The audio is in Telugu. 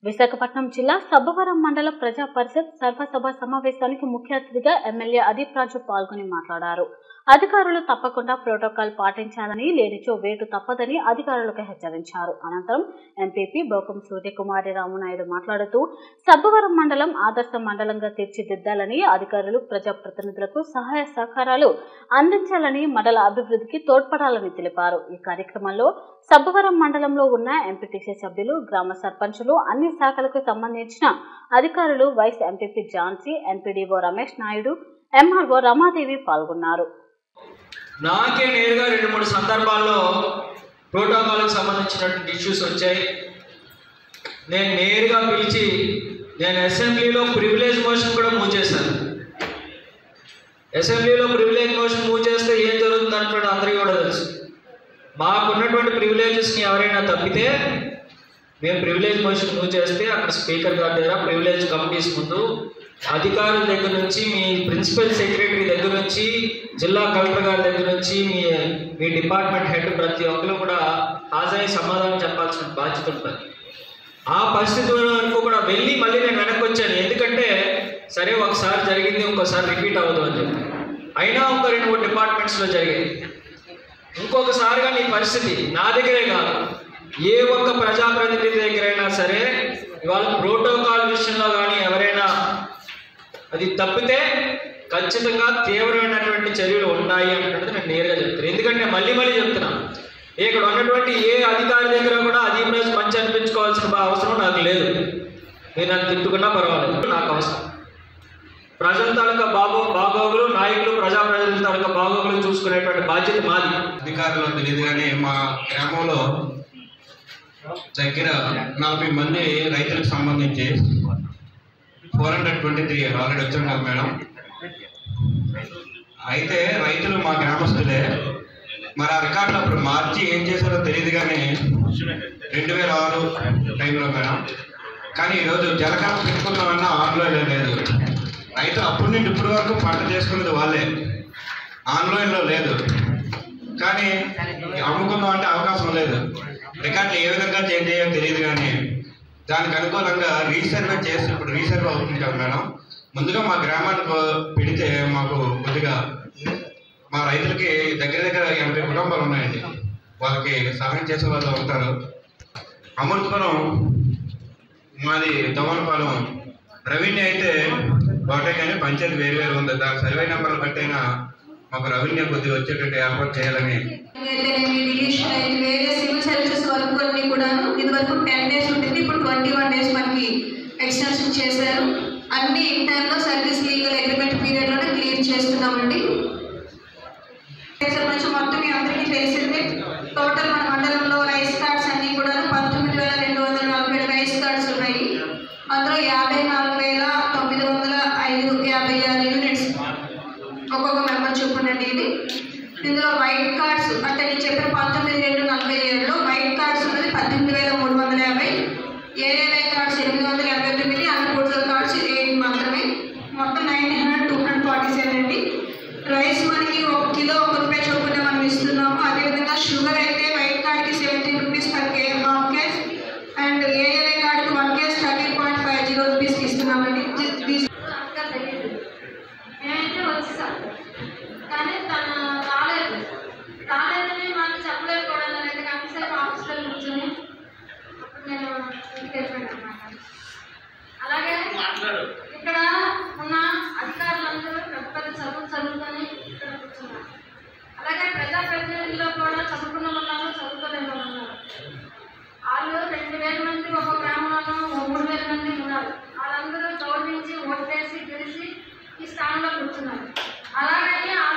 విశాఖపట్నం జిల్లా సబ్బవరం మండల ప్రజా పరిషత్ సర్వసభ సమావేశానికి ముఖ్య అతిథిగా ఎమ్మెల్యే అదీప్ రాజు పాల్గొని మాట్లాడారు అధికారులు తప్పకుండా ప్రోటోకాల్ పాటించాలని లేనిచో వేటు తప్పదని అధికారులకు హెచ్చరించారు అనంతరం ఎంపీపీ బోకం సూర్యకుమారి రామునాయుడు మాట్లాడుతూ సబ్బవరం మండలం ఆదర్శ మండలంగా తీర్చిదిద్దాలని అధికారులు ప్రజాప్రతినిధులకు సహాయ సహకారాలు అందించాలని మండల అభివృద్ధికి తోడ్పడాలని తెలిపారు ఈ కార్యక్రమంలో సబ్బవరం మండలంలో ఉన్న ఎంపీటీసీ సభ్యులు గ్రామ సర్పంచులు అన్ని శాఖలకు సంబంధించిన అధికారులు vice MPP Jhansi MPDO Ramesh Naidu MRO Ramadevi పాల్గొన్నారు నాకే నేరుగా రెండు మూడు సందర్భాల్లో ప్రోటోకాల్కి సంబంధించినటువంటి ఇష్యూస్ వచ్చాయి నేను నేరుగా పిలిచి నేను అసెంబ్లీలో ప్రివిలేజ్ మోషన్ కూడా మూవ్ చేశాను అసెంబ్లీలో ప్రివిలేజ్ మోషన్ మూవ్ చేస్తే ఏం జరుగుతుంది అంటున్నాడు అందరికీ కూడా తెలుసు మాకున్నటువంటి ప్రివిలేజెస్ని ఎవరైనా తప్పితే మేము ప్రివిలేజ్ మోషన్ మూవ్ చేస్తే అక్కడ స్పీకర్ గారి దగ్గర ప్రివిలేజ్ కమిటీస్ ముందు అధికారుల దగ్గర నుంచి మీ ప్రిన్సిపల్ సెక్రటరీ దగ్గర నుంచి జిల్లా కలెక్టర్ గారి దగ్గర నుంచి మీ మీ డిపార్ట్మెంట్ హెడ్ ప్రతి ఒక్కరు కూడా హాజరై సమాధానం చెప్పాల్సిన బాధ్యత ఉంటుంది ఆ పరిస్థితి వరకు కూడా వెళ్ళి మళ్ళీ నేను వెనక్కి వచ్చాను ఎందుకంటే సరే ఒకసారి జరిగింది ఇంకోసారి రిపీట్ అవ్వదు అని చెప్పి అయినా ఇంకో రెండు మూడు డిపార్ట్మెంట్స్లో జరిగాయి ఇంకొకసారిగా నీ పరిస్థితి నా దగ్గరే కాదు ఏ ఒక్క ప్రజాప్రతినిధి దగ్గరైనా సరే ఇవాళ ప్రోటోకాల్ విషయంలో కానీ ఎవరైనా అది తప్పితే ఖచ్చితంగా తీవ్రమైనటువంటి చర్యలు ఉన్నాయి అంటున్నది నేను నేరుగా చెప్తాను ఎందుకంటే మళ్ళీ మళ్ళీ చెప్తున్నాను ఇక్కడ ఉన్నటువంటి ఏ అధికారి దగ్గర కూడా అదీం రోజు మంచి అనిపించుకోవాల్సిన బా- అవసరం నాకు లేదు నేను నన్ను తిట్టుకున్నా పర్వాలేదు నాకు అవసరం ప్రజల తాలూకా బాగో బాగోగులు నాయకులు ప్రజాప్రతినిధుల తాలూకా బాగోగులు చూసుకునేటువంటి బాధ్యత మాది అధికారులు తెలియదు కానీ మా గ్రామంలో దగ్గర నలభై మంది రైతులకు సంబంధించి four hundred twenty three already వచ్చున్నారు మేడం అయితే రైతులు మా గ్రామస్తులే మరి ఆ రికార్డులు అప్పుడు మార్చి ఏం చేశారో తెలియదు కానీ రెండు వేల ఆరు టైంలో మేడం కానీ ఈరోజు జలకాలం పెట్టుకుందామన్నా ఆన్లైన్లో లేదు రైతు అప్పటి నుండి ఇప్పటి వరకు పంట చేసుకునేది వాళ్ళే ఆన్లైన్లో లేదు కానీ అమ్ముకుందాం అంటే అవకాశం లేదు రికార్డులు ఏ విధంగా చేంజ్ చేయాలో తెలియదు కానీ దానికి అనుకూలంగా రీసర్వే చేసి ఇప్పుడు రీసర్వే అవుతుంటాం మేడం ముందుగా మా గ్రామానికి పెడితే మాకు కొద్దిగా మా రైతులకి దగ్గర దగ్గర ఎనభై కుటుంబాలు ఉన్నాయండి వాళ్ళకి సహాయం చేసే వాళ్ళు ఉంటారు అమృతపురం మాది దమనపాలెం రెవెన్యూ అయితే ఒకటే కానీ పంచాయతీ వేరు వేరు ఉంది దాని సర్వే నెంబర్లు బట్టైనా మాకు రెవెన్యూ కొద్దిగా వచ్చేటట్టు ఏర్పాటు చేయాలని అయితేనేమి రిలీషన్ అయితే వేరే సివిల్ సర్వీసెస్ వర్క్ అన్ని కూడాను ఇది వరకు టెన్ డేస్ ఉంటుంది ఇప్పుడు ట్వంటీ వన్ డేస్ మనకి ఎక్స్టెన్షన్ చేశారు అన్ని ఇంటర్లో సర్వీస్ లీగల్ అగ్రిమెంట్ పీరియడ్లోనే క్లియర్ చేస్తున్నామండి సంబంధించి మొత్తం మీ అందరికీ తెలిసిందే టోటల్ మన మండలంలో రైస్ కార్డ్స్ అన్ని కూడా పంతొమ్మిది వేల రెండు వందల నలభై ఏడు రైస్ కార్డ్స్ ఉన్నాయి అందులో యాభై నాలుగు వేల తొమ్మిది వందల ఐదు యాభై ఆరు యూనిట్స్ ఒక్కొక్క మెంబర్ చూపునండి ఇది ఇందులో వైట్ కార్డ్స్ అంటే నేను చెప్పిన పంతొమ్మిది రెండు నలభై ఏడులో వైట్ కార్డ్స్ ఉన్నది పద్దెనిమిది వేల మూడు వందల యాభై ఏరియా కార్డ్స్ ఎనిమిది వందల యాభై తొమ్మిది అన్పోర్టల్ కార్డ్స్ ఎయిట్ మాత్రమే మొత్తం nine hundred two hundred forty seven అండి రైస్ మనకి ఒక కిలో ఒక రూపాయి చొప్పున మనం ఇస్తున్నాము అదేవిధంగా షుగర్ అయితే వైట్ కార్డ్కి seventeen rupees per K half Ks and area కార్డ్కి one Ks thirteen point five zero రూపీస్కి ఇస్తున్నామండి ది- ది- అంతా తెలియదు నేనైతే వచ్చేసాను కానీ తను రాలేదు రాలేదని మాకు చెప్పలేదు కూడా నేను అయితే గంటసేపు ఆఫీస్లో కూర్చొని అప్పుడు నేను ఇంటికి వెళ్ళిపోయాను అనమాట అలాగే ఇక్కడ ఉన్న అధికారులందరూ పెద్ద పెద్ద చదువులు చదువుకొని ఇక్కడ కూర్చున్నారు అలాగే ప్రజాప్రతినిధుల్లో కూడా చదువుకున్న వాళ్ళు ఉన్నారు చదువుకోలేని వాళ్ళు ఉన్నారు వాళ్ళు రెండు వేల మంది ఒక గ్రామంలో మూడు వేల మంది ఉన్నారు వాళ్ళందరూ గౌరవించి ఓటు వేసి గెలిచి ఈ స్థానంలో కూర్చున్నారు అలాగని ఆ